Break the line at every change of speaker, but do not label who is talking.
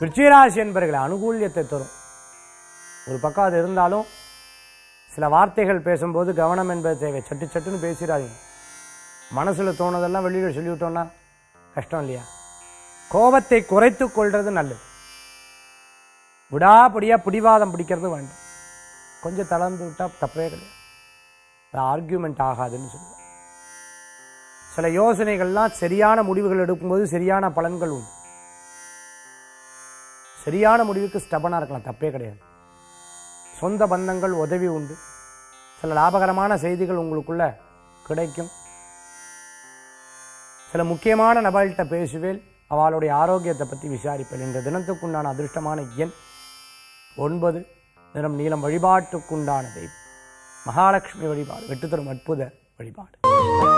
விருச்சிகராசி என்பர்களை அனுகூல்யத்தை தரும் ஒரு பக்கம் அது இருந்தாலும் சில வார்த்தைகள் பேசும்போது கவனம் என்பது தேவை சட்டு சட்டுன்னு பேசிடாதீங்க மனசுல தோணுதெல்லாம் வெளியில சொல்லிவிட்டோம்னா கஷ்டம் இல்லையா கோபத்தை குறைத்து கொள்றது நல்லது விடாப்படியா பிடிவாதம் பிடிக்கிறது வேண்டும் கொஞ்சம் தளர்ந்து விட்டா தப்பே கிடையாது அது ஆர்கியூமெண்ட் ஆகாதுன்னு சொல்லுவாங்க சில யோசனைகள்லாம் சரியான முடிவுகள் எடுக்கும்போது சரியான பலன்கள் உண்டு சரியான முடிவுக்கு ஸ்டபனா இருக்கலாம் தப்பே கிடையாது சொந்த பந்தங்கள் உதவி உண்டு சில லாபகரமான செய்திகள் உங்களுக்குள்ள கிடைக்கும் சில முக்கியமான நபர்கள்ட்ட பேசுவேல் அவளுடைய ஆரோக்கியத்தை பற்றி விசாரிப்பேன் இந்த தினத்துக்குண்டான அதிர்ஷ்டமான எண் ஒன்பது நிறம் நீளம் வழிபாட்டுக்குண்டான தெய்வம் மகாலட்சுமி வழிபாடு வெட்டு தரும் அற்புத வழிபாடு